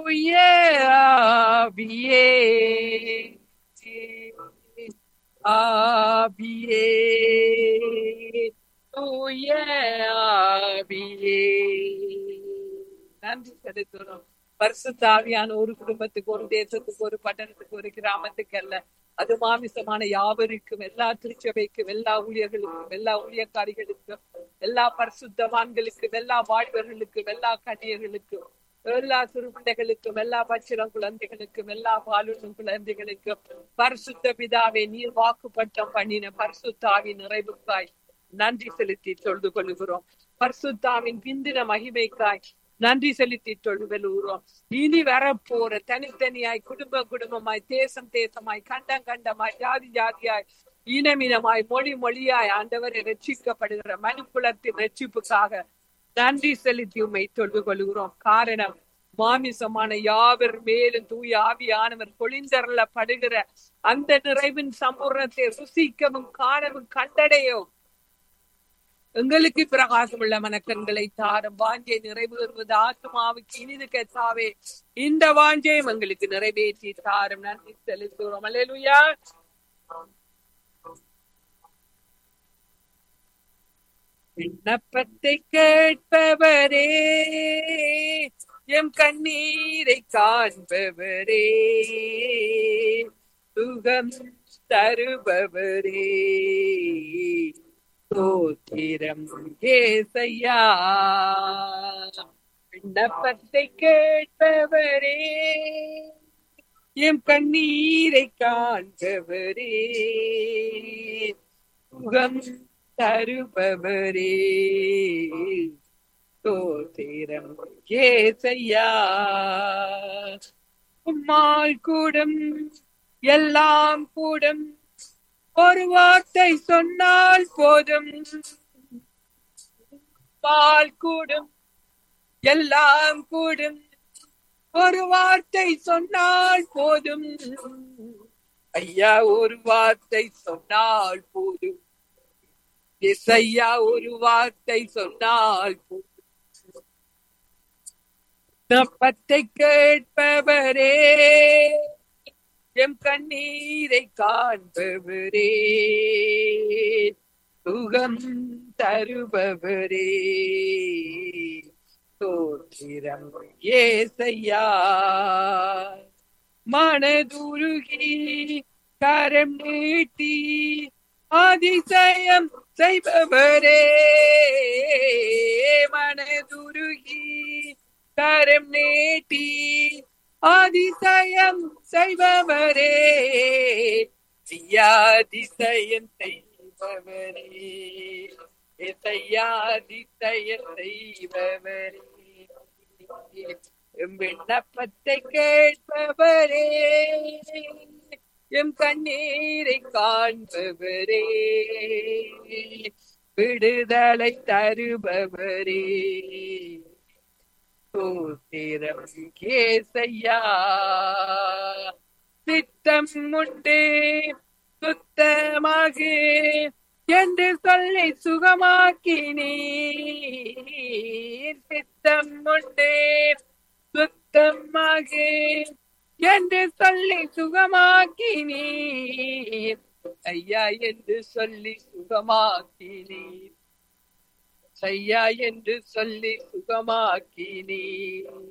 தூய ஆவியே ஆவியே தூய ஆவியே நன்றி செலுத்துறோம் பரிசுத்தாவியான ஒரு குடும்பத்துக்கு ஒரு தேசத்துக்கு ஒரு பட்டணத்துக்கு ஒரு கிராமத்துக்கு அல்ல அது மாமிசமான யாவருக்கும் எல்லா திருச்சபைக்கும் எல்லா ஊழியர்களுக்கும் எல்லா ஊழியக்காரிகளுக்கும் எல்லா பரிசுத்தவான்களுக்கும் எல்லா வாழ்வர்களுக்கும் எல்லா கன்னியர்களுக்கும் எல்லா சிறு பிள்ளைகளுக்கும் எல்லா பச்சிரம் குழந்தைகளுக்கும் எல்லா பாலுண்ணும் குழந்தைகளுக்கும் பரிசுத்த பிதாவை நீர் வாக்குப்பட்டம் பண்ணின பரிசுத்தாவின் நிறைவுக்காய் நன்றி செலுத்தி தொழுது கொள்கிறோம் பரிசுத்தாவின் பிந்தின மகிமைக்காய் நன்றி செலுத்தி தொழுவலூரோம் இனி வரப்போற தனித்தனியாய் குடும்ப குடும்பமாய் தேசம் தேசமாய் கண்டம் கண்டமாய் ஜாதி ஜாதியாய் இனமினமாய் மொழி மொழியாய் ஆண்டவரை ரட்சிக்கப்படுகிற மனுக்குலத்தின் ரட்சிப்புக்காக நன்றி செலுத்தி உண்மை தொழுது கொள்கிறோம் காரணம் மாமிசமான யாவர் மேலும் தூய ஆவியானவர் பொழிந்தரலப்படுகிற அந்த நிறைவின் சம்பூர்ணத்தை ருசிக்கவும் காணவும் கண்டடையும் எங்களுக்கு பிரகாசம் உள்ள மனக்கண்களை தாரும் வாஞ்சை நிறைவேறுவது ஆத்மாவுக்கு இனிது கெத்தாவே இந்த வாஞ்சையும் எங்களுக்கு நிறைவேற்றி தாரும் நன்றி செலுத்துகிறோம் அல்லேலூயா விண்ணப்பத்தை கேட்பவரே எம் கண்ணீரை காண்பவரே சுகம் தருபவரே ஸ்தோத்திரம் ஏசையா விண்ணப்பத்தை கேட்பவரே எம் கண்ணீரை காண்பவரே சுகம் தருபவரே ஸ்தோத்திரம் ஏசையா உம்மால் கூடும் எல்லாம் கூடும் ஒரு வார்த்தை சொன்னால் போதும் பால் கூடும் எல்லாம் கூடும் ஒரு வார்த்தை சொன்னால் போதும் ஐயா ஒரு வார்த்தை சொன்னால் போதும் இசையா ஒரு வார்த்தை சொன்னால் போதும் விண்ணப்பத்தை கேட்பவரே எம் கண்ணீரை காண்பவரே சுகம் தருபவரே தோற்றிரம் ஏசையா மனதுருகி கரம் நீட்டி அதிசயம் செய்பவரே மனதுருகி கரம் நீட்டி அதிசயம் செய்பவரே அதிசயம் செய்பவரே அதிசயம் செய்பவரே எம் விண்ணப்பத்தை கேட்பவரே எம் கண்ணீரை காண்பவரே விடுதலை தருபவரே சூத்திரம் கேசையா சித்தம் உண்டு சுத்தமாக என்று சொல்லி சுகமாக்கினீர் சித்தம் உண்டு சுத்தமாக என்று சொல்லி சுகமாக்கினீர் ஐயா என்று சொல்லி சுகமாக்கினீர் ஐயா என்று சொல்லி சுகமாக்கினீர்